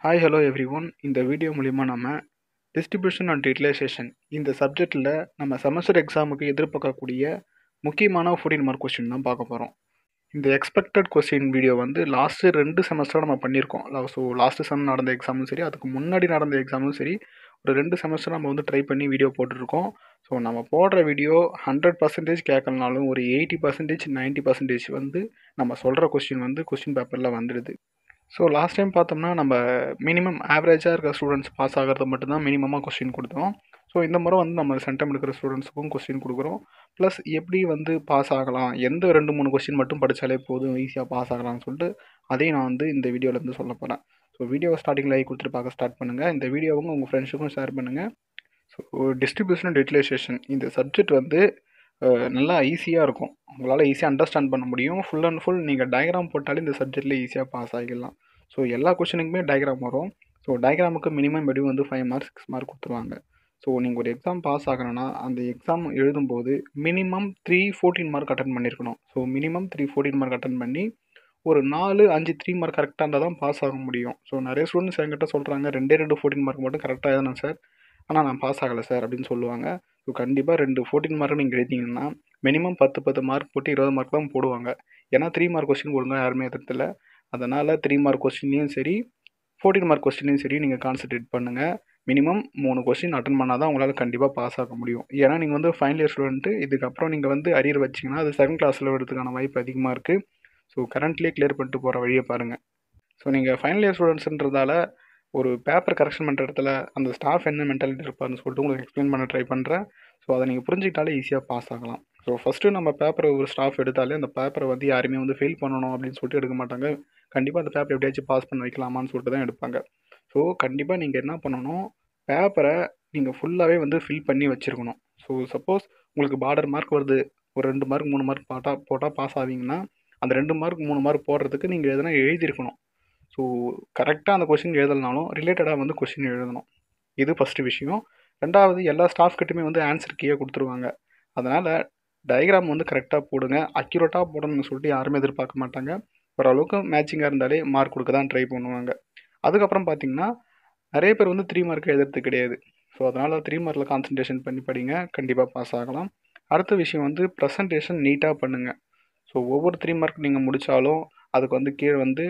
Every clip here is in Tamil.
ஹாய் ஹலோ எவ்ரி ஒன் இந்த வீடியோ மூலிமா நம்ம டிஸ்ட்ரிபியூஷன் அண்ட் யூட்டிலைசேஷன் இந்த சப்ஜெக்டில் நம்ம செமஸ்டர் எக்ஸாமுக்கு எதிர்பார்க்கக்கூடிய முக்கியமான ஃபோர்டீன் மார்க் கொஸ்டின் தான் பார்க்க போகிறோம் இந்த எக்ஸ்பெக்டட் கொஸ்டின் வீடியோ வந்து லாஸ்ட்டு ரெண்டு செமஸ்டராக நம்ம பண்ணியிருக்கோம் ஸோ லாஸ்ட்டு செம் நடந்த எக்ஸாமும் சரி அதுக்கு முன்னாடி நடந்த எக்ஸாமும் சரி ஒரு ரெண்டு செமஸ்டர் நம்ம வந்து ட்ரை பண்ணி வீடியோ போட்டுருக்கோம் ஸோ நம்ம போடுற வீடியோ ஹண்ட்ரட் பர்சன்டேஜ் கேட்கலனாலும் ஒரு எயிட்டி பர்சன்டேஜ் நைன்ட்டி பர்சன்டேஜ் வந்து நம்ம சொல்கிற கொஸ்டின் வந்து கொஸ்டின் பேப்பரில் வந்துடுது ஸோ லாஸ்ட் டைம் பார்த்தோம்னா நம்ம மினிமம் ஆவரேஜாக இருக்கிற ஸ்டூடெண்ட்ஸ் பாஸ் ஆகிறது மட்டும்தான் மினிமமாக கொஸ்டின் கொடுத்தோம் ஸோ இந்த முறை வந்து நம்ம சென்டம் எடுக்கிற ஸ்டூடெண்ட்ஸுக்கும் கொஸ்டின் கொடுக்குறோம் ப்ளஸ் எப்படி வந்து பாஸ் ஆகலாம் எந்த ரெண்டு மூணு கொஸ்டின் மட்டும் படித்தாலே போதும் ஈஸியாக பாஸ் ஆகலாம்னு சொல்லிட்டு அதையும் நான் வந்து இந்த வீடியோலேருந்து சொல்ல போகிறேன் ஸோ வீடியோ ஸ்டார்டிங் லைக் கொடுத்துட்டு பார்க்க ஸ்டார்ட் பண்ணுங்கள் இந்த வீடியோவும் உங்கள் ஃப்ரெண்ட்ஸுக்கும் ஷேர் பண்ணுங்கள் ஸோ டிஸ்ட்ரிபியூஷன் அண்ட் யூட்டிலைசேஷன் இந்த சப்ஜெக்ட் வந்து அஹ், நல்லா ஈஸியாக இருக்கும் உங்களால் ஈஸியாக அண்டர்ஸ்டாண்ட் பண்ண முடியும் ஃபுல் அண்ட் ஃபுல் நீங்கள் டயக்ராம் போட்டாலே இந்த சப்ஜெக்டில் ஈஸியாக பாஸ் ஆகிடலாம் ஸோ எல்லா கொஷினுக்குமே டயக்ராம் வரும் ஸோ டயக்ராமுக்கு மினிமம் எப்படி வந்து ஃபைவ் மார்க் சிக்ஸ் மார்க் கொடுத்துருவாங்க ஸோ நீங்கள் ஒரு எக்ஸாம் பாஸ் ஆகணும்னா அந்த எக்ஸாம் எழுதும்போது minimum three fourteen mark attain பண்ணியிருக்கணும் so minimum three fourteen mark attain பண்ணி ஒரு நாலு அஞ்சு த்ரீ மார்க் கரெக்டாக இருந்தால் தான் பாஸ் ஆக முடியும் ஸோ நிறைய ஸ்டூடெண்ட்ஸ் என்கிட்ட சொல்கிறாங்க ரெண்டே ரெண்டு ஃபோர்டீன் மார்க் மட்டும் கரெக்டாக எழுதணும் சார் ஆனால் நான் பாஸ் ஆகலை சார் அப்படின்னு சொல்லுவாங்க ஸோ கண்டிப்பாக ரெண்டு ஃபோர்டீன் மார்க் நீங்கள் எழுதிங்கன்னா மினிமம் பத்து பத்து மார்க் போட்டு இருபது மார்க் தான் போடுவாங்க ஏன்னா த்ரீ மார்க் கொஸ்டின் ஒழுங்காக யாருமே எதிர்த்துல அதனால் த்ரீ மார்க் கொஸ்டின்லையும் சரி ஃபோர்டீன் மார்க் கொஸ்டின்லையும் சரி நீங்கள் கான்சன்ட்ரேட் பண்ணுங்கள் மினிமம் மூணு கொஸ்டின் அட்டன் பண்ணால் தான் உங்களால் கண்டிப்பாக பாஸ் ஆக முடியும் ஏன்னா நீங்கள் வந்து ஃபைனல் இயர் ஸ்டூடெண்ட்டு இதுக்கப்புறம் நீங்கள் வந்து அரியர் வச்சிங்கன்னா அது செகண்ட் கிளாஸில் வரதுக்கான வாய்ப்பு அதிகமாக இருக்குது ஸோ கரண்ட்லேயே கிளியர் பண்ணிட்டு போகிற வழியை பாருங்கள் ஸோ நீங்கள் ஃபைனல் இயர் ஸ்டூடெண்ட்ஸ்ன்றதால ஒரு பேப்பர் கரெக்ஷன் பண்ணுற இடத்துல அந்த ஸ்டாஃப் என்ன மென்டாலிட்டி இருப்பாருன்னு சொல்லிட்டு உங்களுக்கு எக்ஸ்பிளைன் பண்ண ட்ரை பண்ணுறேன் ஸோ அதை நீங்கள் புரிஞ்சுக்கிட்டாலே ஈஸியாக பாஸ் ஆகலாம் ஸோ ஃபஸ்ட்டு நம்ம பேப்பரை ஒரு ஸ்டாஃப் எடுத்தாலே அந்த பேப்பரை வந்து யாருமே வந்து ஃபெயில் பண்ணணும் அப்படின்னு சொல்லிட்டு எடுக்க மாட்டாங்க கண்டிப்பாக அந்த பேப்பர் எப்படியாச்சும் பாஸ் பண்ண வைக்கலாமான்னு சொல்லிட்டு தான் எடுப்பாங்க ஸோ கண்டிப்பாக நீங்கள் என்ன பண்ணணும் பேப்பரை நீங்கள் ஃபுல்லாகவே வந்து ஃபில் பண்ணி வச்சுருக்கணும் ஸோ சப்போஸ் உங்களுக்கு பார்டர் மார்க் வருது ஒரு ரெண்டு மார்க் மூணு மார்க் பாட்டா போட்டால் பாஸ் ஆவீங்கன்னா அந்த ரெண்டு மார்க் மூணு மார்க் போடுறதுக்கு நீங்கள் எதனா எழுதியிருக்கணும் ஸோ கரெக்டாக அந்த கொஷின் எழுதலனாலும் ரிலேட்டடாக வந்து கொஷின் எழுதணும் இது ஃபஸ்ட்டு விஷயம் ரெண்டாவது எல்லா ஸ்டாஃப் கிட்டயுமே வந்து ஆன்சர் கீழே கொடுத்துருவாங்க அதனால் டயக்ராம் வந்து கரெக்டாக போடுங்க அக்யூரேட்டாக போடணும்னு சொல்லிட்டு யாருமே எதிர்பார்க்க மாட்டாங்க ஓரளவுக்கு மேட்சிங்காக இருந்தாலே மார்க் கொடுக்க தான் ட்ரை பண்ணுவாங்க அதுக்கப்புறம் பார்த்தீங்கன்னா நிறைய பேர் வந்து த்ரீ மார்க் எழுதுறது கிடையாது ஸோ அதனால் த்ரீ மார்க்கில் கான்சன்ட்ரேஷன் பண்ணி படிங்க கண்டிப்பாக பாஸ் ஆகலாம் அடுத்த விஷயம் வந்து ப்ரெசன்டேஷன் நீட்டாக பண்ணுங்கள் ஸோ ஒவ்வொரு த்ரீ மார்க் நீங்கள் முடித்தாலும் அதுக்கு வந்து கீழே வந்து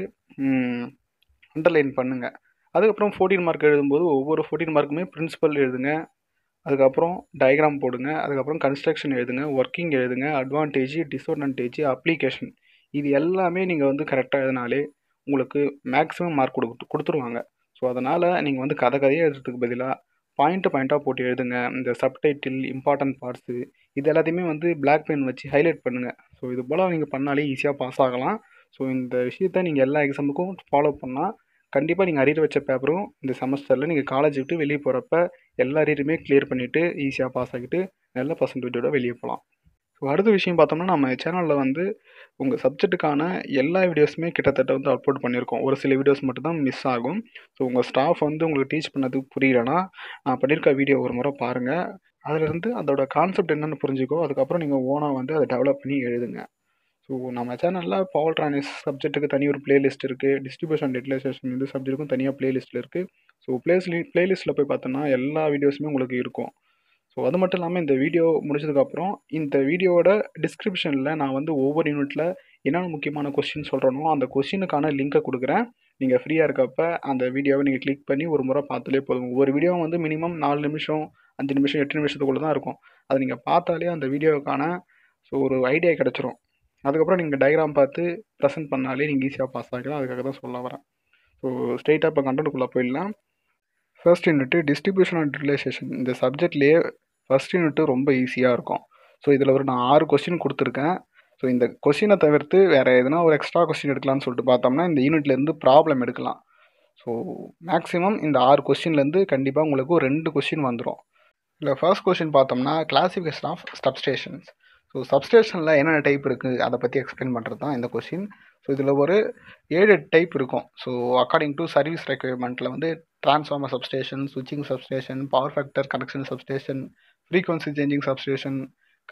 அண்டர்லைன் பண்ணுங்கள் அதுக்கப்புறம் ஃபோர்டீன் மார்க் எழுதும்போது ஒவ்வொரு ஃபோர்டீன் மார்க்குமே பிரின்சிபல் எழுதுங்க அதுக்கப்புறம் டயக்ராம் போடுங்க அதுக்கப்புறம் கன்ஸ்ட்ரக்ஷன் எழுதுங்க ஒர்க்கிங் எழுதுங்க அட்வான்டேஜ் டிஸ்அட்வான்டேஜ் அப்ளிகேஷன் இது எல்லாமே நீங்கள் வந்து கரெக்டாக எழுதினாலே உங்களுக்கு மேக்ஸிமம் மார்க் கொடுத்து கொடுத்துருவாங்க ஸோ அதனால் நீங்கள் வந்து கதை கதையாக எழுதுறதுக்கு பதிலாக பாயிண்ட் பாயிண்ட்டாக போட்டு எழுதுங்க இந்த சப்டைட்டில் இம்பார்ட்டன்ட் பார்ட்ஸு இது எல்லாத்தையுமே வந்து பிளாக் பென் வச்சு ஹைலைட் பண்ணுங்கள் ஸோ இது போல் நீங்கள் பண்ணாலே ஈஸியாக பாஸ் ஆகலாம் ஸோ இந்த விஷயத்த நீங்கள் எல்லா எக்ஸாமுக்கும் ஃபாலோ பண்ணால் கண்டிப்பாக நீங்கள் அரியர் வச்ச பேப்பரும் இந்த செமஸ்டரில் நீங்கள் காலேஜ் விட்டு வெளியே போகிறப்ப எல்லா அரியருமே கிளியர் பண்ணிவிட்டு ஈஸியாக பாஸ் ஆகிட்டு நல்ல பர்சன்டேஜோட வெளியே போகலாம் ஸோ அடுத்த விஷயம் பார்த்தோம்னா நம்ம சேனலில் வந்து உங்கள் சப்ஜெக்ட்டுக்கான எல்லா வீடியோஸுமே கிட்டத்தட்ட வந்து அப்லோட் பண்ணியிருக்கோம் ஒரு சில வீடியோஸ் மட்டும் தான் மிஸ் ஆகும் ஸோ உங்கள் ஸ்டாஃப் வந்து உங்களுக்கு டீச் பண்ணதுக்கு புரியலனா நான் பண்ணியிருக்க வீடியோ ஒரு முறை பாருங்கள் அதிலிருந்து அதோட கான்செப்ட் என்னென்னு புரிஞ்சுக்கோ அதுக்கப்புறம் நீங்கள் ஓனாக வந்து அதை டெவலப் பண்ணி எழுதுங்க ஸோ நம்ம சேனலில் பவர் ட்ரானிஸ் சப்ஜெக்ட்டுக்கு தனி ஒரு பிளேலிஸ்ட் இருக்குது டிஸ்ட்ரிபியூஷன் டெட்லைசேஷன் இந்த சப்ஜெக்ட்டுக்கும் தனியாக பிளேலிஸ்ட்டில் இருக்குது ஸோ பிளேஸ்லி பிளேலிஸ்ட்டில் போய் பார்த்தோன்னா எல்லா வீடியோஸுமே உங்களுக்கு இருக்கும் ஸோ அது மட்டும் இல்லாமல் இந்த வீடியோ முடிச்சதுக்கப்புறம் இந்த வீடியோவோட டிஸ்கிரிப்ஷனில் நான் வந்து ஒவ்வொரு யூனிட்டில் என்னென்ன முக்கியமான கொஸ்டின் சொல்கிறனோ அந்த கொஸ்டினுக்கான லிங்கை கொடுக்குறேன் நீங்கள் ஃப்ரீயாக இருக்கப்ப அந்த வீடியோவை நீங்கள் கிளிக் பண்ணி ஒரு முறை பார்த்தாலே போதும் ஒவ்வொரு வீடியோவும் வந்து மினிமம் நாலு நிமிஷம் அஞ்சு நிமிஷம் எட்டு நிமிஷத்துக்குள்ளே தான் இருக்கும் அதை நீங்கள் பார்த்தாலே அந்த வீடியோவுக்கான ஸோ ஒரு ஐடியா கிடச்சிரும் அதுக்கப்புறம் நீங்கள் டயக்ராம் பார்த்து ப்ரெசென்ட் பண்ணாலே நீங்கள் ஈஸியாக பாஸ் ஆகிக்கலாம் அதுக்காக தான் சொல்ல வரேன் ஸோ ஸ்ட்ரெயிட்டாக இப்போ கண்டென்ட்டுக்குள்ளே போயிடலாம் first unit distribution and relation இந்த சப்ஜெக்ட்லேயே ஃபர்ஸ்ட் யூனிட்டு ரொம்ப ஈஸியாக இருக்கும் ஸோ இதில் ஒரு நான் ஆறு கொஸ்டின் கொடுத்துருக்கேன் ஸோ இந்த கொஸ்டினை தவிர்த்து வேறு எதுனா ஒரு எக்ஸ்ட்ரா கொஸ்டின் எடுக்கலாம்னு சொல்லிட்டு பார்த்தோம்னா இந்த யூனிட்லேருந்து ப்ராப்ளம் எடுக்கலாம் ஸோ மேக்ஸிமம் இந்த ஆறு கொஸ்டின்லேருந்து கண்டிப்பாக உங்களுக்கு ஒரு ரெண்டு கொஸ்டின் வந்துடும் இல்லை ஃபர்ஸ்ட் கொஸ்டின் பார்த்தோம்னா கிளாசிஃபிகேஷன் ஆஃப் சப்ஸ்டேஷன்ஸ் ஸோ சப்ஸ்டேஷனில் என்னென்ன டைப் இருக்குது அதை பற்றி எக்ஸ்பிளைன் பண்ணுறது தான் இந்த கொஸ்டின் ஸோ இதில் ஒரு ஏழு டைப் இருக்கும் ஸோ அக்கார்டிங் டு சர்வீஸ் ரெக்யர்மெண்ட்டில் வந்து டிரான்ஸ்ஃபார்மர் சப்ஸ்டேஷன் சுவிட்சிங் substation power factor connection substation frequency changing substation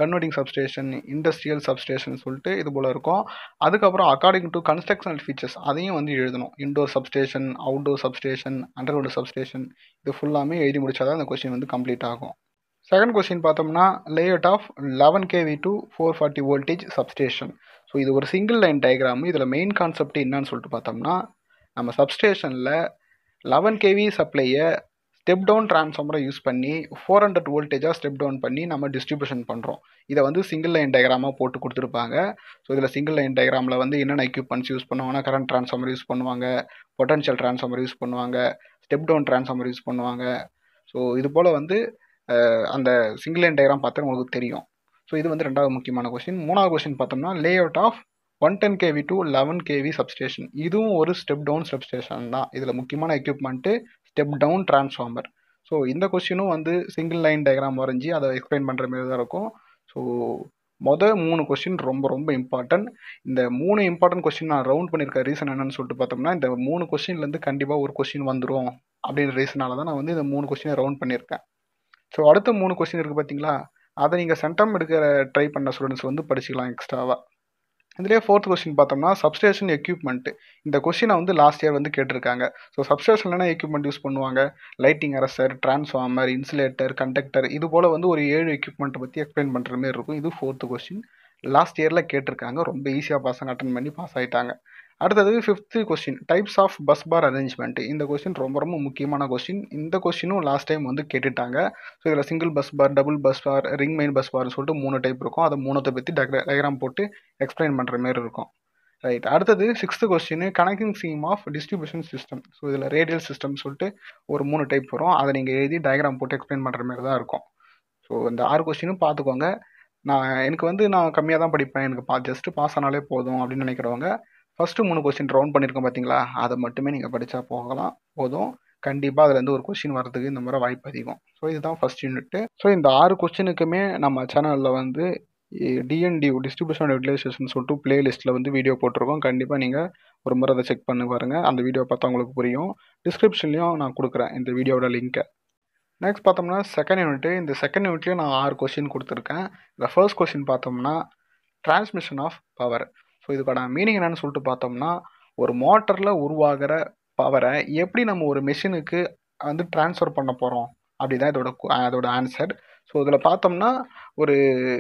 converting substation industrial substation சொல்லிட்டு இது போல் இருக்கும் அதுக்கப்புறம் அக்கார்டிங் டு கன்ஸ்ட்ரக்ஷனல் ஃபீச்சர்ஸ் அதையும் வந்து எழுதணும் indoor substation outdoor substation underground substation இது ஃபுல்லாமே எழுதி முடிச்சாதான் அந்த கொஸ்டின் வந்து கம்ப்ளீட் ஆகும் செகண்ட் கொஸ்டின் பார்த்தோம்னா layout of eleven KV to four forty voltage substation so இது ஒரு சிங்கிள் லைன் டயக்ராம் இதில் மெயின் கான்செப்ட் என்னன்னு சொல்லிட்டு பார்த்தோம்னா நம்ம சப்ஸ்டேஷனில் லெவன் கேவி சப்ளையை ஸ்டெப் டவுன் டிரான்ஸ்ஃபார்மரை யூஸ் பண்ணி ஃபோர் ஹண்ட்ரட் வோல்டேஜாக ஸ்டெப் டவுன் பண்ணி நம்ம டிஸ்ட்ரிபியூஷன் பண்ணுறோம் இதை வந்து சிங்கிள் லைன் டயக்ராமாக போட்டு கொடுத்துருப்பாங்க ஸோ இதில் சிங்கிள் லைன் டயக்ராமில் வந்து என்னென்ன எக்யூப்மெண்ட்ஸ் யூஸ் பண்ணுவாங்கன்னா கரண்ட் டிரான்ஸ்ஃபார்மர் யூஸ் பண்ணுவாங்க பொட்டன்ஷியல் டிரான்ஸ்ஃபார்மர் யூஸ் பண்ணுவாங்க ஸ்டெப் டவுன் டிரான்ஸ்ஃபார்மர் யூஸ் பண்ணுவாங்க ஸோ இது போல் வந்து அந்த சிங்கிள் லைன் டயக்ராம் பார்த்தா உங்களுக்கு தெரியும் ஸோ இது வந்து ரெண்டாவது முக்கியமான கொஸ்டின் மூணாவது கொஸ்டின் பார்த்தோம்னா layout of one ten KV to eleven KV substation இதுவும் ஒரு ஸ்டெப் டவுன் சப்ஸ்டேஷன் தான் இதில் முக்கியமான equipment step down transformer so இந்த கொஸ்டினும் வந்து சிங்கிள் லைன் டயக்ராம் வரைஞ்சி அதை எக்ஸ்பிளைன் பண்ணுற மாதிரி தான் இருக்கும் ஸோ மொதல் மூணு கொஸ்டின் ரொம்ப ரொம்ப இம்பார்ட்டன்ட் இந்த மூணு இம்பார்ட்டன்ட் கொஸ்டின் நான் ரவுண்ட் பண்ணியிருக்க ரீசன் என்னன்னு சொல்லிட்டு பார்த்தோம்னா இந்த மூணு கொஸ்டின்லேருந்து கண்டிப்பாக ஒரு கொஸ்டின் வந்துடும் அப்படின்ற ரீசனால தான் நான் வந்து இந்த மூணு கொஸ்டினை ரவுண்ட் பண்ணியிருக்கேன் ஸோ அடுத்த மூணு கொஸ்டின் இருக்குது பார்த்தீங்களா அதை நீங்கள் சென்டம் எடுக்கிற ட்ரை பண்ண ஸ்டூடெண்ட்ஸ் வந்து படிச்சுக்கலாம் எக்ஸ்ட்ராவாக இதுலேயே ஃபோர்த் கொஸ்டின் பார்த்தோம்னா சப்ஸ்டேஷன் எக்யூப்மெண்ட் இந்த கொஸ்டினை வந்து லாஸ்ட் இயர் வந்து கேட்டிருக்காங்க ஸோ சப்ஸ்டேஷன் என்ன எக்யூப்மெண்ட் யூஸ் பண்ணுவாங்க lightning arrester transformer insulator conductor இது போல் வந்து ஒரு ஏழு எக்யூப்மெண்ட்டை பற்றி எக்ஸ்பிளைன் பண்ணுற மாதிரி இருக்கும் இது ஃபோர்த்து கொஸ்டின் லாஸ்ட் இயரில் கேட்டிருக்காங்க ரொம்ப ஈஸியாக பசங்க அட்டன் பண்ணி பாஸ் ஆகிட்டாங்க அடுத்தது fifth question types of bus bar arrangement இந்த கொஸ்டின் ரொம்ப ரொம்ப முக்கியமான கொஸ்டின் இந்த கொஸ்டினும் லாஸ்ட் டைம் வந்து கேட்டுட்டாங்க ஸோ இதில் single bus bar double bus bar ring main bus பார்னு சொல்லிட்டு மூணு டைப் இருக்கும் அதை மூணத்தை பற்றி டயக்ராம் போட்டு எக்ஸ்பிளைன் பண்ணுற மாதிரி இருக்கும் ரைட் அடுத்தது sixth question connecting scheme of distribution system so இதில் ரேடியல் சிஸ்டம் சொல்லிட்டு ஒரு மூணு டைப் வரும் அதை நீங்கள் எழுதி டயக்ராம் போட்டு எக்ஸ்பிளைன் பண்ணுற மாதிரி தான் இருக்கும் ஸோ இந்த ஆறு கொஸ்டினும் பார்த்துக்கோங்க நான் எனக்கு வந்து நான் கம்மியாக தான் படிப்பேன் எனக்கு பா ஜஸ்ட்டு பாஸ் ஆனாலே போதும் அப்படின்னு நினைக்கிறவங்க ஃபஸ்ட்டு மூணு கொஸ்டின் ரவுண்ட் பண்ணியிருக்கோம் பார்த்தீங்களா அதை மட்டுமே நீங்கள் படித்தா போகலாம் போதும் கண்டிப்பாக அதுலேருந்து ஒரு கொஸ்டின் வரதுக்கு இந்த முறை வாய்ப்பு அதிகம் ஸோ இதுதான் ஃபஸ்ட் யூனிட்டு ஸோ இந்த ஆறு கொஸ்டினுக்குமே நம்ம சேனலில் வந்து டிஎன்டியூ டிஸ்ட்ரிபியூஷன் யூட்டிலைசேஷன் சொல்லிட்டு பிளேலிஸ்ட்டில் வந்து வீடியோ போட்டிருக்கோம் கண்டிப்பாக நீங்கள் ஒரு முறை அதை செக் பண்ணி பாருங்கள் அந்த வீடியோ பார்த்தா உங்களுக்கு புரியும் டிஸ்கிரிப்ஷன்லேயும் நான் கொடுக்குறேன் இந்த வீடியோட லிங்க்கை நெக்ஸ்ட் பார்த்தோம்னா செகண்ட் யூனிட்டு இந்த செகண்ட் யூனிட்லேயும் நான் ஆறு கொஸ்டின் கொடுத்துருக்கேன் இந்த ஃபர்ஸ்ட் கொஸ்டின் பார்த்தோம்னா டிரான்ஸ்மிஷன் ஆஃப் பவர் ஸோ இதுக்கான மீனிங் என்னன்னு சொல்லிட்டு பார்த்தோம்னா ஒரு மோட்டரில் உருவாகிற பவரை எப்படி நம்ம ஒரு மிஷினுக்கு வந்து டிரான்ஸ்ஃபர் பண்ண போகிறோம் அப்படிதான் இதோட அதோட ஆன்சர் ஸோ இதில் பார்த்தோம்னா ஒரு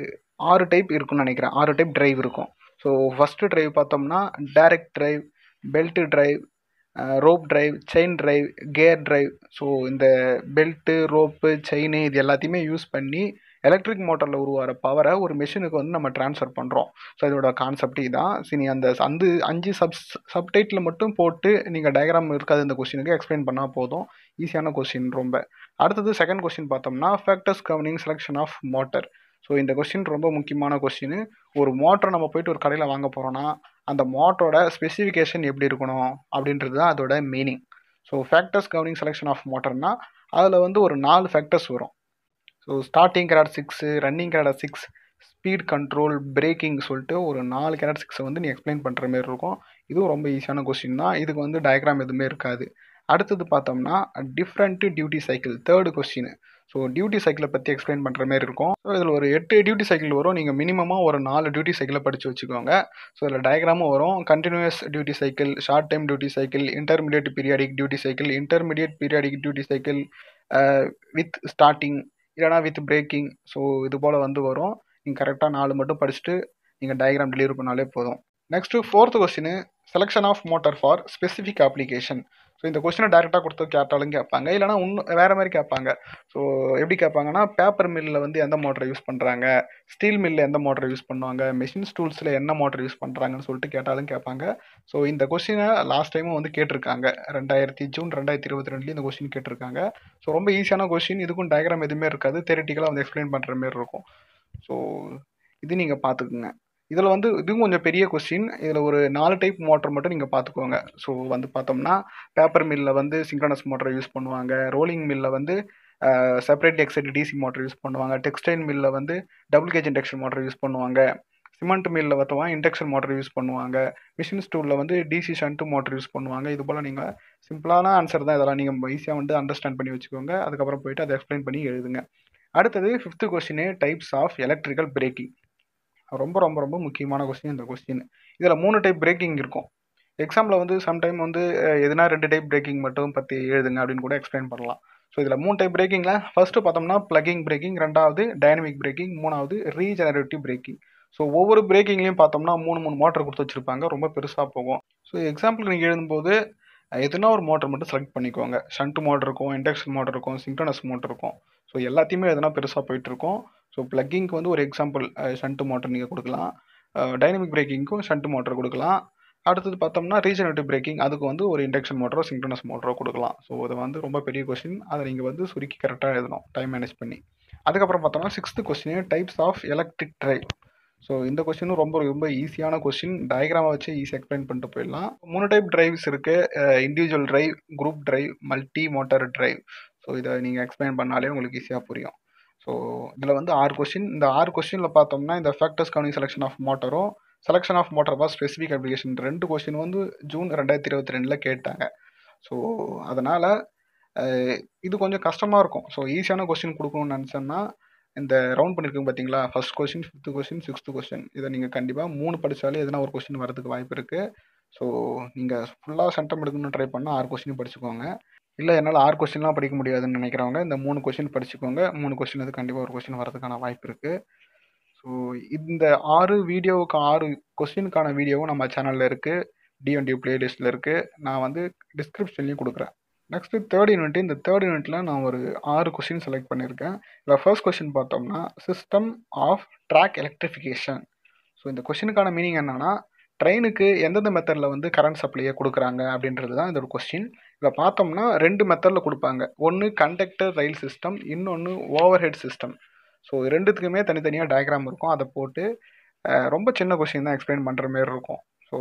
ஆறு டைப் இருக்குன்னு நினைக்கிறேன் ஆறு டைப் டிரைவ் இருக்கும் ஸோ ஃபஸ்ட்டு டிரைவ் பார்த்தோம்னா direct drive belt drive rope drive chain drive gear drive so இந்த பெல்ட்டு ரோப்பு செயின் இது எல்லாத்தையுமே யூஸ் பண்ணி எலக்ட்ரிக் மோட்டரில் உருவாகிற பவரை ஒரு மிஷினுக்கு வந்து நம்ம ட்ரான்ஸ்ஃபர் பண்ணுறோம் ஸோ இதோட கான்செப்ட் இதான் சரி அந்த அந்த அஞ்சு சப் சப்டைட்டில் மட்டும் போட்டு நீங்கள் டயக்ராம் இருக்காது இந்த கொஸ்டினுக்கு எக்ஸ்பிளைன் பண்ணால் போதும் ஈஸியான கொஸ்டின் ரொம்ப அடுத்தது செகண்ட் கொஸ்டின் பார்த்தோம்னா factors governing selection of motor so இந்த கொஸ்டின் ரொம்ப முக்கியமான கொஸ்டின் ஒரு மோட்டரை நம்ம போயிட்டு ஒரு கடையில் வாங்க போகிறோன்னா அந்த மோட்டரோட ஸ்பெசிஃபிகேஷன் எப்படி இருக்கணும் அப்படின்றது தான் அதோட meaning so factors governing selection of மோட்டர்னா அதில் வந்து ஒரு நாலு ஃபேக்டர்ஸ் வரும் so starting characteristics running characteristics speed control braking சொல்லிட்டு ஒரு நாலு கேரட் சிக்ஸை வந்து நீ எக்ஸ்பிளைன் பண்ணுற மாதிரி இருக்கும் இதுவும் ரொம்ப ஈஸியான கொஸ்டின் தான் இதுக்கு வந்து டயக்ராம் எதுவுமே இருக்காது அடுத்தது பார்த்தோம்னா different duty cycle third question so duty சைக்கிளை பற்றி எக்ஸ்பிளைன் பண்ணுற மாதிரி இருக்கும் ஸோ இதில் ஒரு எட்டு டியூட்டி சைக்கிள் வரும் நீங்கள் மினிமமாக ஒரு நாலு டியூட்டி சைக்கிளை படித்து வச்சுக்கோங்க ஸோ இதில் டயக்ராமும் வரும் continuous duty cycle short time duty cycle intermediate periodic duty cycle intermediate periodic duty cycle with starting இல்லைனா வித் பிரேக்கிங் ஸோ இது போல் வந்து வரும் நீங்கள் கரெக்டாக நாலு மட்டும் படிச்சுட்டு நீங்கள் டயக்ராம் டெலிவரி பண்ணாலே போதும் next fourth question selection of motor for specific application so இந்த கொஸ்டினை டேரெக்டாக கொடுத்து கேட்டாலும் கேட்பாங்க இல்லைனா இன்னும் வேறு மாதிரி கேட்பாங்க ஸோ எப்படி கேட்பாங்கன்னா பேப்பர் மில்லில் வந்து எந்த மோட்டரை யூஸ் பண்ணுறாங்க ஸ்டீல் மில்லில் எந்த மோட்டரை யூஸ் பண்ணுவாங்க மிஷின்ஸ் டூல்ஸில் என்ன மோட்டர் யூஸ் பண்ணுறாங்கன்னு சொல்லிட்டு கேட்டாலும் கேட்பாங்க ஸோ இந்த கொஸ்டினை லாஸ்ட் டைமும் வந்து கேட்டிருக்காங்க ரெண்டாயிரத்தி ஜூன் ரெண்டாயிரத்தி இருபத்தி ரெண்டுலேயும் இந்த கொஸ்டின் கேட்டிருக்காங்க ஸோ ரொம்ப ஈஸியான கொஸ்டின் இதுக்கும் டயக்ராம் எதுவுமே இருக்காது தெரட்டிக்கலாக வந்து எக்ஸ்பிளைன் பண்ணுற மாதிரி இருக்கும் ஸோ இது நீங்கள் பார்த்துக்குங்க இதில் வந்து இதுவும் கொஞ்சம் பெரிய கொஸ்டின் இதில் ஒரு நாலு டைப் மோட்டர் மட்டும் நீங்கள் பார்த்துக்கோங்க ஸோ வந்து பார்த்தோம்னா பேப்பர் மில்லில் வந்து சிங்க்ரனஸ் மோட்டரை யூஸ் பண்ணுவாங்க ரோலிங் மில்லில் வந்து separate excite DC motor use பண்ணுவாங்க டெக்ஸ்டைல் மில்லில் வந்து double cage induction motor use பண்ணுவாங்க சிமெண்ட் மில்லில் பார்த்தோம்னா இண்டக்ஷன் மோட்டர் யூஸ் பண்ணுவாங்க மிஷின் ஸ்டூலில் வந்து டிசி ஷண்ட் மோட்டர் யூஸ் பண்ணுவாங்க இது போல் நீங்கள் சிம்பிளான ஆன்சர் தான் இதெல்லாம் நீங்கள் ஈஸியாக வந்து அண்டர்ஸ்டாண்ட் பண்ணி வச்சுக்கோங்க அதுக்கப்புறம் போயிட்டு அதை எக்ஸ்பிளைன் பண்ணி எழுதுங்க அடுத்தது fifth question types of electrical braking ரொம்ப ரொம்ப ரொம்ப முக்கியமான கொஸ்டின் இந்த கொஸ்டின் இதில் மூணு டைப் பிரேக்கிங் இருக்கும் எக்ஸாமில் வந்து சம்டைம் வந்து அஹ், எதுனா ரெண்டு டைப் பிரேக்கிங் மட்டும் பற்றி எழுதுங்க அப்படின்னு கூட எக்ஸ்பிளைன் பண்ணலாம் ஸோ இதில் மூணு டைப் பிரேக்கிங்கில் ஃபர்ஸ்ட்டு பார்த்தோம்னா ப்ளக்கிங் பிரேக்கிங் ரெண்டாவது டைனமிக் பிரேக்கிங் மூணாவது ரீஜெனரேட்டிவ் பிரேக்கிங் ஸோ ஒவ்வொரு பிரேக்கிங்லையும் பார்த்தோம்னா மூணு மூணு மோட்டர் கொடுத்து வச்சுருப்பாங்க ரொம்ப பெருசாக போகும் ஸோ எக்ஸாம்பிளுக்கு நீங்கள் எழுதும்போது அஹ், எதுனா ஒரு மோட்டர் மட்டும் செலக்ட் பண்ணிக்கோங்க ஷண்ட் மோட்டர் இருக்கும் இண்டக்ஷன் மோட்டர் இருக்கும் சிங்க்ரனஸ் மோட்டர் இருக்கும் ஸோ எல்லாத்தையுமே எதுனா பெருசாக போயிட்டு இருக்கும் ஸோ ப்ளக்கிங்க்கு வந்து ஒரு எக்ஸாம்பிள் ஷண்ட் மோட்டர் நீங்கள் கொடுக்கலாம் டைனமிக் பிரேக்கிங்க்கும் ஷண்ட் மோட்டர் கொடுக்கலாம் அடுத்தது பார்த்தோம்னா ரீஜனரேட்டிவ் பிரேக்கிங் அதுக்கு வந்து ஒரு இண்டக்ஷன் மோட்டரோ சிங்க்ரனஸ் மோட்டரோ கொடுக்கலாம் ஸோ இது வந்து ரொம்ப பெரிய கொஸ்டின் அதை நீங்கள் வந்து சுருக்கி கரெக்டாக எழுதணும் டைம் மேனேஜ் பண்ணி அதுக்கப்புறம் பார்த்தோம்னா sixth question types of electric drive so இந்த கொஸ்டினும் ரொம்ப ரொம்ப ஈஸியான கொஸ்டின் டயக்ராமை வச்சு ஈஸியாக எக்ஸ்பிளைன் பண்ணிட்டு போயிடலாம் மூணு டைப் டிரைவ்ஸ் இருக்குது individual drive group drive multi motor drive so இதை நீங்கள் எக்ஸ்பிளைன் பண்ணாலே உங்களுக்கு ஈஸியாக புரியும் ஸோ இதில் வந்து ஆறு கொஸ்டின் இந்த ஆறு கொஸ்டினில் பார்த்தோம்னா இந்த ஃபேக்டர்ஸ் கவுனிங் செலெக்ஷன் ஆஃப் மோட்டரும் selection of motor for specific application ரெண்டு கொஸ்டின் வந்து ஜூன் ரெண்டாயிரத்தி இருபத்தி ரெண்டில் கேட்டாங்க ஸோ அதனால் இது கொஞ்சம் கஷ்டமாக இருக்கும் ஸோ ஈஸியான கொஸ்டின் கொடுக்கணும்னு நினச்சோன்னா இந்த ரவுண்ட் பண்ணியிருக்கோங்க பார்த்தீங்களா first question fifth question sixth question இதை நீங்கள் கண்டிப்பாக மூணு படித்தாலே எதனா ஒரு கொஸ்டின் வரதுக்கு வாய்ப்பு இருக்குது ஸோ நீங்கள் ஃபுல்லாக சென்டம் எடுக்கணும்னு ட்ரை பண்ணால் ஆறு கொஸ்டின் படிச்சுக்கோங்க இல்லை என்னால் ஆறு கொஸ்டின்லாம் படிக்க முடியாதுன்னு நினைக்கிறவங்க இந்த மூணு கொஸ்டின் படிச்சுக்கோங்க மூணு கொஸ்டின் அது கண்டிப்பாக ஒரு கொஸ்டின் வரதுக்கான வாய்ப்பு இருக்குது ஸோ இந்த ஆறு வீடியோவுக்கு ஆறு கொஸ்டினுக்கான வீடியோவும் நம்ம சேனலில் இருக்குது டிஎன்டி பிளேலிஸ்ட்டில் இருக்குது நான் வந்து டிஸ்கிரிப்ஷன்லேயும் கொடுக்குறேன் நெக்ஸ்ட்டு தேர்ட் யூனிட் இந்த தேர்ட் யூனிட்டில் நான் ஒரு ஆறு கொஸ்டின் செலக்ட் பண்ணியிருக்கேன் இதில் ஃபர்ஸ்ட் கொஸ்டின் பார்த்தோம்னா system of track electrification so இந்த கொஸ்டினுக்கான மீனிங் என்னன்னா ட்ரெயினுக்கு எந்தெந்த மெத்தடில் வந்து கரண்ட் சப்ளையை கொடுக்குறாங்க அப்படின்றது தான் இதோட கொஸ்டின் இதில் பார்த்தோம்னா ரெண்டு மெத்தடில் கொடுப்பாங்க ஒன்று கண்டக்டர் ரயில் சிஸ்டம் இன்னொன்று ஓவர் ஹெட் சிஸ்டம் ஸோ ரெண்டுத்துக்குமே தனித்தனியாக டயக்ராம் இருக்கும் அதை போட்டு அஹ், ரொம்ப சின்ன கொஸ்டின் தான் எக்ஸ்பிளைன் பண்ணுற மாதிரி இருக்கும் so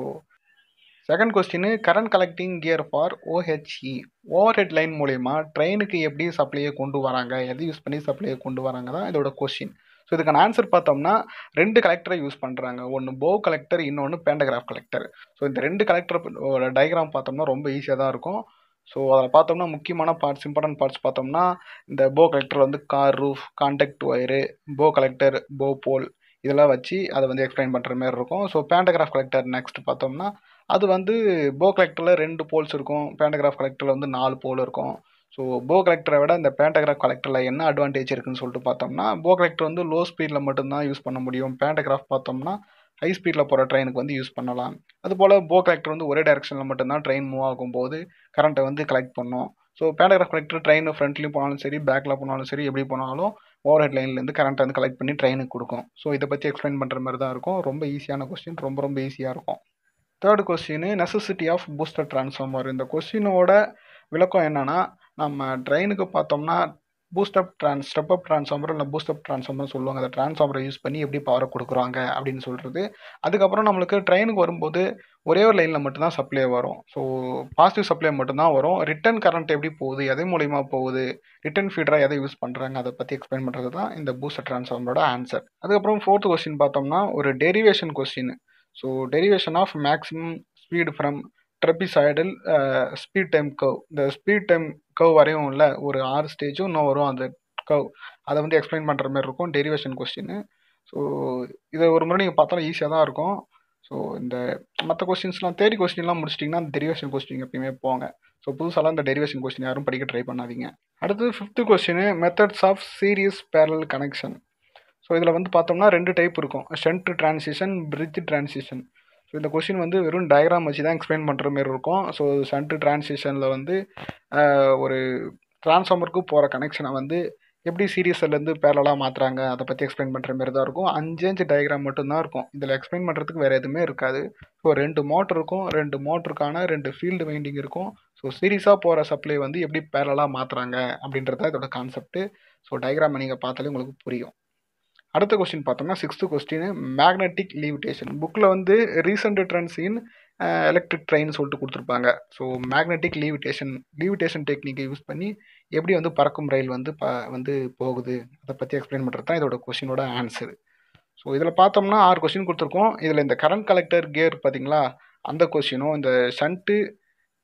second question current collecting gear for OHE overhead line மூலயமா ட்ரெயினுக்கு எப்படி சப்ளையை கொண்டு வராங்க எதை யூஸ் பண்ணி சப்ளையை கொண்டு வராங்க தான் இதோட கொஸ்டின் ஸோ இதுக்கான ஆன்சர் பார்த்தோம்னா ரெண்டு கலெக்டரை யூஸ் பண்ணுறாங்க ஒன்று போ கலெக்டர் இன்னொன்று பேண்டகிராஃப் கலெக்டர் ஸோ இந்த ரெண்டு கலெக்டர் டயக்ராம் பார்த்தோம்னா ரொம்ப ஈஸியாக தான் இருக்கும் ஸோ அதில் பார்த்தோம்னா முக்கியமான பார்ட்ஸ் இம்பார்ட்டன்ட் பார்ட்ஸ் பார்த்தோம்னா இந்த போ கலெக்டர் வந்து car roof contact wire bow collector bow pole இதெல்லாம் வச்சு அதை வந்து எக்ஸ்பிளைன் பண்ணுற மாதிரி இருக்கும் ஸோ பேண்டகிராஃப் கலெக்டர் நெக்ஸ்ட் பார்த்தோம்னா அது வந்து போ கலெக்டரில் ரெண்டு போல்ஸ் இருக்கும் பேண்டகிராஃப் கலெக்டரில் வந்து நாலு போல் இருக்கும் ஸோ போ கலெக்டரை விட இந்த பேண்டகிராஃப் கலெக்டரில் என்ன அட்வான்டேஜ் இருக்குன்னு சொல்லிட்டு பார்த்தோம்னா போ கலெக்டர் வந்து லோ ஸ்பீடில் மட்டும்தான் யூஸ் பண்ண முடியும் பேண்டகிராஃப் பார்த்தோம்னா ஹை ஸ்பீடில் போகிற ட்ரெயினுக்கு வந்து யூஸ் பண்ணலாம் அதுபோல் போ கலெக்டர் வந்து ஒரே டைரக்ஷனில் மட்டும்தான் ட்ரெயின் மூவ் ஆகும்போது கரண்ட்டை வந்து கலெக்ட் பண்ணும் ஸோ பேண்டகிராஃப் கலெக்டர் ட்ரெயின் ஃப்ரண்ட்லேயும் போனாலும் சரி பேக்கில் போனாலும் சரி எப்படி போனாலும் ஓவர் ஹெட் லைன்லேருந்து கரண்ட்டை வந்து கலெக்ட் பண்ணி ட்ரெயினுக்கு கொடுக்கும் ஸோ இதை பற்றி எக்ஸ்பிளைன் பண்ணுற மாதிரி தான் இருக்கும் ரொம்ப ஈஸியான கொஸ்டின் ரொம்ப ரொம்ப ஈஸியாக இருக்கும் third question necessity of booster transformer இந்த கொஸ்டினோட விளக்கம் என்னன்னா நம்ம ட்ரெயினுக்கு பார்த்தோம்னா booster trans step up transformer இல்லை பூஸ்டப் ட்ரான்ஸ்ஃபார்மர் சொல்லுவாங்க அந்த ட்ரான்ஸ்ஃபார்மரை யூஸ் பண்ணி எப்படி பவரை கொடுக்குறாங்க அப்படின்னு சொல்கிறது அதுக்கப்புறம் நம்மளுக்கு ட்ரெயினுக்கு வரும்போது ஒரே ஒரு லைனில் மட்டும்தான் சப்ளை வரும் ஸோ பாசிட்டிவ் சப்ளை மட்டும்தான் வரும் ரிட்டர்ன் கரண்ட் எப்படி போகுது எதை மூலிமா போகுது ரிட்டர்ன் ஃபீடராக எதை யூஸ் பண்ணுறாங்க அதை பற்றி எக்ஸ்பிளைன் பண்ணுறது தான் இந்த பூஸ்டர் ட்ரான்ஸ்ஃபார்மரோட ஆன்சர் அதுக்கப்புறம் ஃபோர்த் கொஸ்டின் பார்த்தோம்னா ஒரு derivation question so derivation of maximum speed from trapezoidal speed time curve இந்த ஸ்பீட் டைம் கர்வ் வரையும் இல்லை ஒரு ஆறு ஸ்டேஜும் இன்னும் வரும் அந்த கர்வ் அதை வந்து எக்ஸ்பிளைன் பண்ணுற மாதிரி இருக்கும் டெரிவேஷன் கொஸ்டின் ஸோ இதை ஒரு முறை நீங்கள் பார்த்தாலும் ஈஸியாக தான் இருக்கும் ஸோ இந்த மற்ற கொஸ்டின்ஸ்லாம் தேடி கொஸ்டின்லாம் முடிச்சிட்டிங்கன்னா அந்த டெரிவேஷன் கொஸ்டின் எப்பயுமே போங்க ஸோ புதுசாலாம் இந்த டெரிவேஷன் கொஸ்டின் யாரும் படிக்க ட்ரை பண்ணாதீங்க அடுத்து fifth question methods of series parallel connection so இதில் வந்து பார்த்தோம்னா ரெண்டு டைப் இருக்கும் shunt transition bridge transition so இந்த கொஸ்டின் வந்து வெறும் டயக்ராம் வச்சு தான் எக்ஸ்பிளைன் பண்ணுற மாதிரி இருக்கும் ஸோ ஷண்ட் டிரான்சிஷனில் வந்து ஆஹ், ஒரு ட்ரான்ஸ்ஃபார்மருக்கு போகிற கனெக்ஷனை வந்து எப்படி சீரியஸ்லேருந்து பேரலாக மாற்றுறாங்க அதை பற்றி எக்ஸ்பிளைன் பண்ணுற மாதிரி தான் இருக்கும் அஞ்சு அஞ்சு டயக்ராம் மட்டும்தான் இருக்கும் இதில் எக்ஸ்பிளைன் பண்ணுறதுக்கு வேறு எதுவுமே இருக்காது ஸோ ரெண்டு மோட்டர் இருக்கும் ரெண்டு மோட்டருக்கான ரெண்டு ஃபீல்டு வைண்டிங் இருக்கும் ஸோ சீரியஸாக போகிற சப்ளை வந்து எப்படி பேரலாக மாற்றுறாங்க அப்படின்றது தான் இதோட கான்செப்ட்டு ஸோ டயக்ராமை நீங்கள் பார்த்தாலே உங்களுக்கு புரியும் அடுத்த கொஸ்டின் பார்த்தோம்னா சிக்ஸ்த்து கொஸ்டின் மேக்னெட்டிக் லீவிட்டேஷன் புக்கில் வந்து recent trends in electric train சொல்லிட்டு கொடுத்துருப்பாங்க ஸோ மேக்னெட்டிக் லீவிட்டேஷன் லீவிட்டேஷன் டெக்னிக்கை யூஸ் பண்ணி எப்படி வந்து பறக்கும் ரயில் வந்து ப வந்து போகுது அதை பற்றி எக்ஸ்பிளைன் பண்ணுறது தான் இதோட கொஸ்டினோட ஆன்சர் ஸோ இதில் பார்த்தோம்னா ஆறு கொஸ்டின் கொடுத்துருக்கோம் இதில் இந்த கரண்ட் கலெக்டர் கியர் பார்த்தீங்களா அந்த கொஸ்டினும் இந்த shunt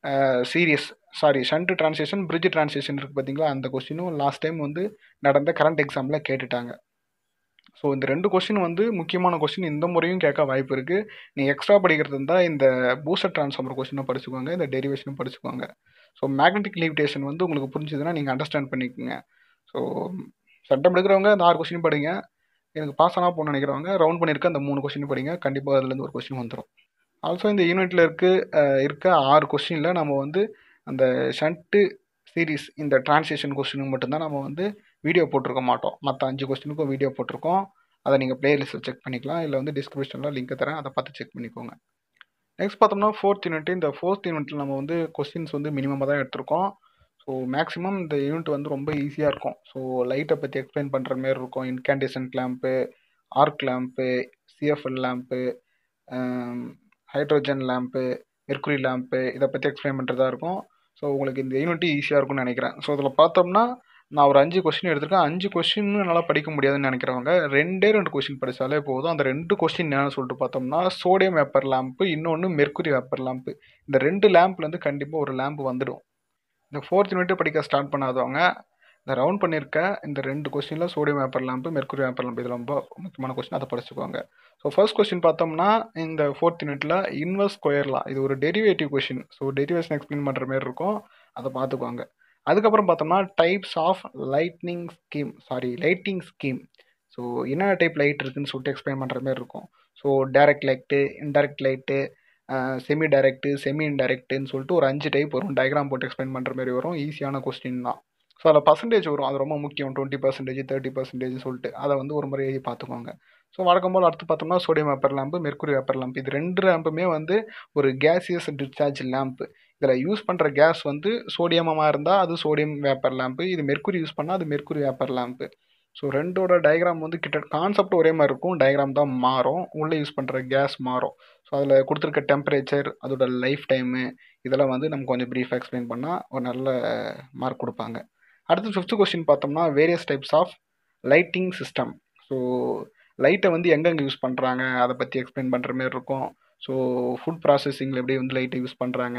series sorry shunt translation bridge translation இருக்குது பார்த்தீங்களா அந்த கொஸ்டினும் லாஸ்ட் டைம் வந்து நடந்த கரண்ட் எக்ஸாமில் கேட்டுட்டாங்க ஸோ இந்த ரெண்டு கொஸ்டின் வந்து முக்கியமான கொஸ்டின் இந்த முறையும் கேட்க வாய்ப்பு இருக்குது நீங்கள் எக்ஸ்ட்ரா படிக்கிறது இருந்தால் இந்த பூஸ்டர் ட்ரான்ஸ்ஃபார்மர் கொஸ்டினும் படிச்சுக்கோங்க இந்த டெரிவேஷனும் படிச்சுக்கோங்க ஸோ மேக்னெட்டிக் லிமிடேஷன் வந்து உங்களுக்கு புரிஞ்சுதுன்னா நீங்கள் அண்டர்ஸ்டாண்ட் பண்ணிக்கோங்க ஸோ சட்டம் எடுக்கிறவங்க இந்த ஆறு கொஸ்டின் படிங்க எனக்கு பாஸ் ஆனால் போகணும்னு நினைக்கிறவங்க ரவுண்ட் பண்ணியிருக்க அந்த மூணு கொஸ்டின் படிங்க கண்டிப்பாக அதுலேருந்து ஒரு கொஸ்டின் வந்துடும் ஆல்சோ இந்த யூனிட்டில் இருக்க இருக்க ஆறு கொஸ்டினில் நம்ம வந்து அந்த ஷண்ட்டு சீரீஸ் இந்த டிரான்ஸ்லேஷன் கொஸ்டினுக்கு மட்டும்தான் நம்ம வந்து வீடியோ போட்டிருக்க மாட்டோம் மற்ற அஞ்சு கொஸ்டினுக்கும் வீடியோ போட்டிருக்கோம் அதை நீங்கள் பிளேலிஸ்ட்டில் செக் பண்ணிக்கலாம் இல்லை வந்து டிஸ்கிரிப்ஷனில் லிங்க் தரேன் அதை பார்த்து செக் பண்ணிக்கோங்க நெக்ஸ்ட் பார்த்தோம்னா ஃபோர்த் யூனிட் இந்த ஃபோர்த் யூனிட்டில் நம்ம வந்து கொஸ்டின்ஸ் வந்து மினிமமாக தான் எடுத்திருக்கோம் ஸோ மேக்ஸிமம் இந்த யூனிட் வந்து ரொம்ப ஈஸியாக இருக்கும் ஸோ லைட்டை பற்றி எக்ஸ்பிளைன் பண்ணுற மாரி இருக்கும் incandescent lamp arc lamp CFL lamp hydrogen lamp mercury lamp இதை பற்றி எக்ஸ்பிளைன் பண்ணுறதா இருக்கும் ஸோ உங்களுக்கு இந்த யூனிட் ஈஸியாக இருக்கும்னு நினைக்கிறேன் ஸோ இதில் பார்த்தோம்னா நான் ஒரு அஞ்சு கொஸ்டின் எடுத்திருக்கேன் அஞ்சு கொஸ்டின் என்னால் படிக்க முடியாதுன்னு நினைக்கிறவங்க ரெண்டே ரெண்டு கொஸ்டின் படித்தாலே போதும் அந்த ரெண்டு கொஸ்டின் என்னன்னு சொல்லிட்டு பார்த்தோம்னா சோடியம் வேப்பர் லேம்ப்பு இன்னொன்று மெர்குரி வேப்பர் லேம்ப்பு இந்த ரெண்டு லேம்ப்லேருந்து கண்டிப்பாக ஒரு லேம்ப் வந்துடும் இந்த ஃபோர்த் யூனிட் படிக்க ஸ்டார்ட் பண்ணாதவங்க இந்த ரவுண்ட் பண்ணியிருக்க இந்த ரெண்டு கொஸ்டினில் sodium vapour lamp mercury vapour lamp இது ரொம்ப முக்கியமான கொஸ்டின் அதை படிச்சுக்கோங்க ஸோ ஃபர்ஸ்ட் கொஸ்டின் பார்த்தோம்னா இந்த ஃபோர்த் யூனிட்டில் இன்வெர்ஸ் ஸ்கொயர்லாம் இது ஒரு derivative question so derivation explain பண்ணுற மாதிரி இருக்கும் அதை பார்த்துக்கோங்க அதுக்கப்புறம் பார்த்தோம்னா types of lightning scheme sorry lighting scheme so என்ன டைப் லைட் இருக்குன்னு சொல்லிட்டு எக்ஸ்பிளைன் பண்ணுற மாதிரி இருக்கும் so direct light indirect light semi direct semi இன்டைரக்ட்டுன்னு சொல்லிட்டு ஒரு அஞ்சு டைப் வரும் டயக்ராம் போட்டு எக்ஸ்பிளைன் பண்ணுற மாதிரி வரும் ஈஸியான கொஸ்டின் தான் ஸோ அதில் பர்சன்டேஜ் வரும் அது ரொம்ப முக்கியம் டுவெண்ட்டி பர்சன்டேஜ் தேர்ட்டி பர்சன்டேஜ் சொல்லிட்டு அதை வந்து ஒரு முறை எழுதி பார்த்துக்கோங்க ஸோ வழக்கம் போல் அடுத்து பார்த்தோம்னா sodium vapour lamp mercury vapour lamp இது ரெண்டு லேம்புமே வந்து ஒரு கேசியஸ் டிஸ்சார்ஜ் லேம்பு இதில் யூஸ் பண்ணுற கேஸ் வந்து சோடியமாக இருந்தால் அது சோடியம் வேப்பர் லேம்பு இது மெர்குரி யூஸ் பண்ணால் அது மெர்குரி வேப்பர் லேம்பு ஸோ ரெண்டோட டயக்ராம் வந்து கிட்ட கான்செப்ட் ஒரே மாதிரி இருக்கும் டயக்ராம் தான் மாறும் உள்ளே யூஸ் பண்ணுற கேஸ் மாறும் ஸோ அதில் கொடுத்துருக்க டெம்பரேச்சர் அதோட லைஃப் டைமு இதெல்லாம் வந்து நம்ம கொஞ்சம் ப்ரீஃபாக எக்ஸ்பிளைன் பண்ணால் ஒரு நல்ல மார்க் கொடுப்பாங்க அடுத்து ஃபிஃப்த் கொஸ்டின் பார்த்தோம்னா various types of lighting system so லைட்டை வந்து எங்கெங்கே யூஸ் பண்ணுறாங்க அதை பற்றி எக்ஸ்பிளைன் பண்ணுற மாதிரி இருக்கும் ஸோ ஃபுட் ப்ராசஸிங்கில் எப்படி வந்து லைட்டை யூஸ் பண்ணுறாங்க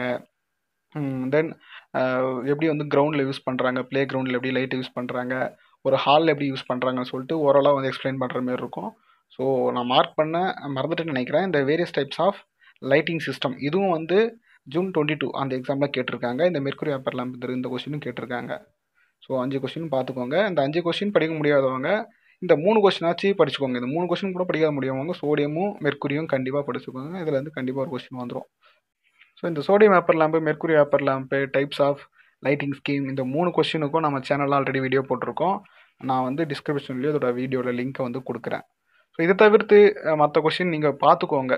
தென் எப்படி வந்து கிரவுண்டில் யூஸ் பண்ணுறாங்க ப்ளே கிரவுண்டில் எப்படி லைட்டை யூஸ் பண்ணுறாங்க ஒரு ஹாலில் எப்படி யூஸ் பண்ணுறாங்கன்னு சொல்லிட்டு ஓரளவு வந்து எக்ஸ்பிளைன் பண்ணுற மாதிரி இருக்கும் ஸோ நான் மார்க் பண்ண மறந்துட்டுன்னு நினைக்கிறேன் இந்த various types of lighting system இதுவும் வந்து ஜூன் டுவெண்ட்டி டூ அந்த எக்ஸாமில் கேட்டிருக்காங்க இந்த மெர்குரி பேப்பர் லேம்ப் இந்த கொஸ்டினும் கேட்டிருக்காங்க ஸோ அஞ்சு கொஸ்டின் பார்த்துக்கோங்க இந்த அஞ்சு கொஸ்டின் படிக்க முடியாதவங்க இந்த மூணு கொஸ்டினாச்சு படிச்சுக்கோங்க இந்த மூணு கொஸ்டின் கூட படிக்க முடியாதவங்க சோடியமும் மெர்க்குரியும் கண்டிப்பாக படிச்சுக்கோங்க இதில் வந்து கண்டிப்பாக ஒரு கொஸ்டின் வந்துடும் ஸோ இந்த sodium vapour lamp mercury vapour lamp types of lighting scheme இந்த மூணு கொஸ்டினுக்கும் நம்ம சேனலில் ஆல்ரெடி வீடியோ போட்டிருக்கோம் நான் வந்து டிஸ்கிரிப்ஷன்லேயே அதோட வீடியோட லிங்க்கை வந்து கொடுக்குறேன் ஸோ இதை தவிர்த்து மற்ற கொஸ்டின் நீங்கள் பார்த்துக்கோங்க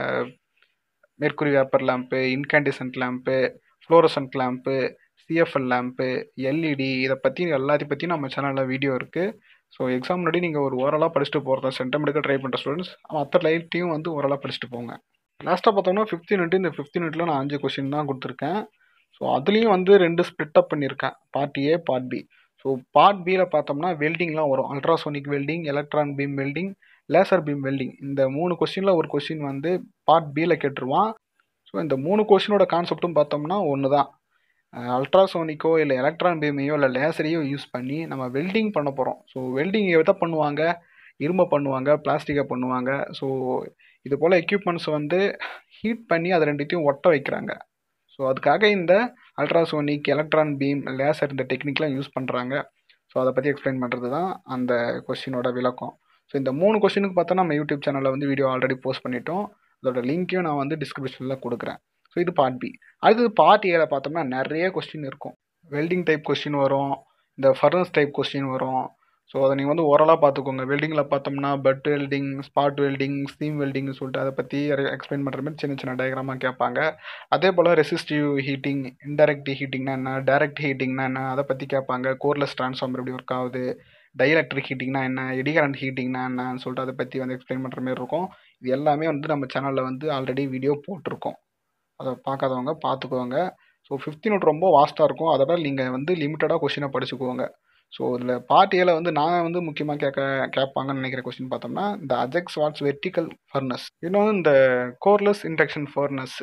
mercury vapour lamp incandescent lamp fluorescent lamp CFL lamp LED இதை பற்றி எல்லாத்தையும் பற்றி நம்ம சேனலில் வீடியோ இருக்குது ஸோ எக்ஸாம் முன்னாடி நீங்கள் ஒரு ஓரலாக படிச்சுட்டு போகிறதா சென்டம் எடுக்க ட்ரை பண்ணுற ஸ்டூடெண்ட்ஸ் மற்ற லைட்டையும் வந்து ஓரலாக படிச்சுட்டு போங்க லாஸ்ட்டாக பார்த்தோம்னா ஃபிஃப்த் யூனிட் இந்த ஃபிஃப்த் யூனிட்டில் நான் அஞ்சு கொஸ்டின் தான் கொடுத்துருக்கேன் ஸோ அதுலேயும் வந்து ரெண்டு ஸ்ப்ளிட் அப் பண்ணியிருக்கேன் part A part B so part பியில் பார்த்தோம்னா வெல்டிங்லாம் வரும் ultrasonic welding electron beam welding laser beam welding இந்த மூணு கொஸ்டினில் ஒரு கொஸ்டின் வந்து பார்ட் பியில் கேட்டுருவான் ஸோ இந்த மூணு கொஸ்டினோட கான்செப்ட்டும் பார்த்தோம்னா ஒன்று தான் அல்ட்ராசோனிக்கோ இல்லை எலக்ட்ரான் பீமையோ இல்லை லேசரையோ யூஸ் பண்ணி நம்ம வெல்டிங் பண்ண போகிறோம் ஸோ வெல்டிங் எதை பண்ணுவாங்க இரும்பை பண்ணுவாங்க பிளாஸ்டிக்கை பண்ணுவாங்க ஸோ இது போல் எக்யூப்மெண்ட்ஸ் வந்து ஹீட் பண்ணி அதை ரெண்டுத்தையும் ஒட்ட வைக்கிறாங்க ஸோ அதுக்காக இந்த அல்ட்ராசோனிக் எலக்ட்ரான் பீம் லேசர் இந்த டெக்னிக்லாம் யூஸ் பண்ணுறாங்க ஸோ அதை பற்றி எக்ஸ்பிளைன் பண்ணுறது தான் அந்த கொஸ்டினோட விளக்கம் ஸோ இந்த மூணு கொஸ்டினுக்கு பார்த்தா நம்ம யூடியூப் சேனலில் வந்து வீடியோ ஆல்ரெடி போஸ்ட் பண்ணிட்டோம் அதோட லிங்க்கையும் நான் வந்து டிஸ்கிரிப்ஷனில் கொடுக்குறேன் ஸோ இது பார்ட் பி அடுத்தது பார்ட் ஏல பார்த்தோம்னா நிறைய கொஸ்டின் இருக்கும் வெல்டிங் டைப் கொஸ்டின் வரும் இந்த ஃபர்னஸ் டைப் கொஸ்டின் வரும் ஸோ அதை நீங்கள் வந்து ஓரலாக பார்த்துக்கோங்க வெல்டிங்கில் பார்த்தோம்னா butt welding spot welding steam வெல்டிங்னு சொல்லிட்டு அதை பற்றி எக்ஸ்பிளைன் பண்ணுற மாதிரி சின்ன சின்ன டயக்ராமாக கேட்பாங்க அதே போல் ரெசிஸ்டிவ் ஹீட்டிங் இன்டெரக்ட் ஹீட்டிங்னா என்ன டைரக்ட் ஹீட்டிங்னா என்ன அதை பற்றி கேட்பாங்க கோர்லெஸ் ட்ரான்ஸ்ஃபார்மர் எப்படி ஒர்க் ஆகுது டைஎலக்ட்ரிக் ஹீட்டிங்னா என்ன எடிகரண்ட் ஹீட்டிங்னா என்னன்னு சொல்லிட்டு அதை பற்றி வந்து எக்ஸ்பிளைன் பண்ணுற மாதிரி இருக்கும் இது எல்லாமே வந்து நம்ம சேனலில் வந்து ஆல்ரெடி வீடியோ போட்டிருக்கோம் அதை பார்க்காதவங்க பார்த்துக்கோங்க ஸோ ஃபிஃப்த் நோட் ரொம்ப வாஸ்ட்டாக இருக்கும் அதோட நீங்கள் வந்து லிமிட்டடாக கொஷினை படிச்சுக்கோங்க ஸோ இதில் பார்ட் ஏல வந்து நான் வந்து முக்கியமாக கேட்க கேட்பாங்கன்னு நினைக்கிற கொஸ்டின் பார்த்தோம்னா இந்த அஜெக்ஸ் வாட்ஸ் வெர்டிக்கல் ஃபர்னஸ் இன்னொன்று இந்த கோர்லெஸ் இண்டக்ஷன் ஃபர்னஸ்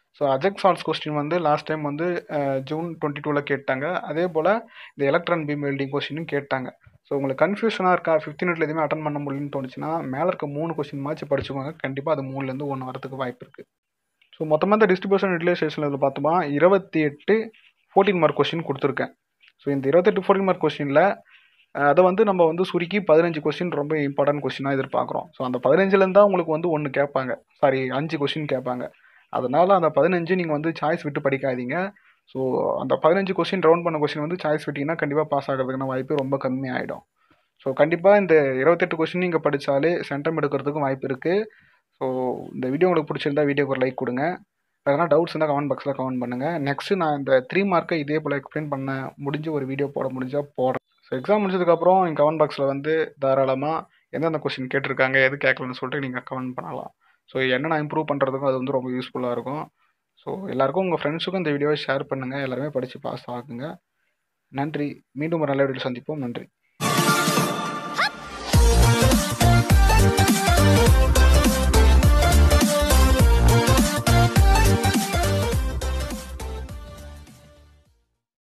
ஸோ அஜெக் சால்ஸ் கொஸ்டின் வந்து லாஸ்ட் டைம் வந்து அஹ், ஜூன் டுவெண்ட்டி டூவில் கேட்டாங்க அதே போல் இந்த எலக்ட்ரான் பீம் வெல்டிங் கொஸ்டினும் கேட்டாங்க ஸோ உங்களுக்கு கன்ஃபியூஷனாக இருக்கா ஃபிஃப்த் யூனிட்ல எதுவுமே அட்டன் பண்ண முடியலன்னு தோணுச்சுன்னா மேலே இருக்க மூணு கொஸ்டின் மாச்சு படிச்சுக்கோங்க கண்டிப்பாக அது மூணுலேருந்து ஒன்று வரதுக்கு வாய்ப்பு இருக்குது ஸோ மொத்தமாக இந்த டிஸ்ட்ரிபியூஷன் யூட்டிலைசேஷன் இதில் பார்த்தோமா இருபத்தி எட்டு ஃபோர்டீன் மார்க் கொஸ்டின் கொடுத்துருக்கேன் ஸோ இந்த இருபத்தெட்டு ஃபோர்டீன் மார்க் கொஸ்டினில் அதை வந்து நம்ம வந்து சுருக்கி பதினஞ்சு கொஸ்டின் ரொம்ப இம்பார்ட்டன்ட் கொஸ்டினாக எதிர்பார்க்குறோம் ஸோ அந்த பதினஞ்சுலேருந்து தான் உங்களுக்கு வந்து ஒன்று கேட்பாங்க சாரி அஞ்சு கொஸ்டின் கேட்பாங்க அதனால் அந்த பதினஞ்சு நீங்கள் வந்து சாய்ஸ் விட்டு படிக்காதீங்க ஸோ அந்த பதினஞ்சு கொஸ்டின் ரவுண்ட் பண்ண கொஸ்டின் வந்து சாய்ஸ் விட்டிங்கன்னா கண்டிப்பாக பாஸ் ஆகிறதுக்கான வாய்ப்பு ரொம்ப கம்மியாயிடும் ஸோ கண்டிப்பாக இந்த இருபத்தெட்டு கொஸ்டின் நீங்கள் படித்தாலே சென்டம் எடுக்கிறதுக்கும் வாய்ப்பு இருக்குது ஸோ இந்த வீடியோ உங்களுக்கு பிடிச்சிருந்தா வீடியோக்கு ஒரு லைக் கொடுங்க எதனா டவுட்ஸ் இருந்தால் கமெண்ட் பாக்ஸில் கமெண்ட் பண்ணுங்கள் நெக்ஸ்ட்டு நான் இந்த த்ரீ மார்க்கை இதே போல் எக்ஸ்பிளைன் பண்ண முடிஞ்ச ஒரு வீடியோ போட முடிஞ்சால் போடுறேன் ஸோ எக்ஸாம் முடிச்சதுக்கப்புறம் நீங்கள் கமெண்ட் பாக்ஸில் வந்து தாராளமாக எந்தெந்த கொஸ்டின் கேட்டிருக்காங்க எது கேட்கலன்னு சொல்லிட்டு நீங்கள் கமெண்ட் பண்ணலாம் ஸோ என்ன நான் இம்ப்ரூவ் பண்ணுறதுக்கும் அது வந்து ரொம்ப யூஸ்ஃபுல்லாக இருக்கும் ஸோ எல்லாருக்கும் உங்கள் ஃப்ரெண்ட்ஸுக்கும் இந்த வீடியோவை ஷேர் பண்ணுங்கள் எல்லாருமே படித்து பாஸ் ஆகுங்க நன்றி மீண்டும் ஒரு நல்ல வீடியோ சந்திப்போம் நன்றி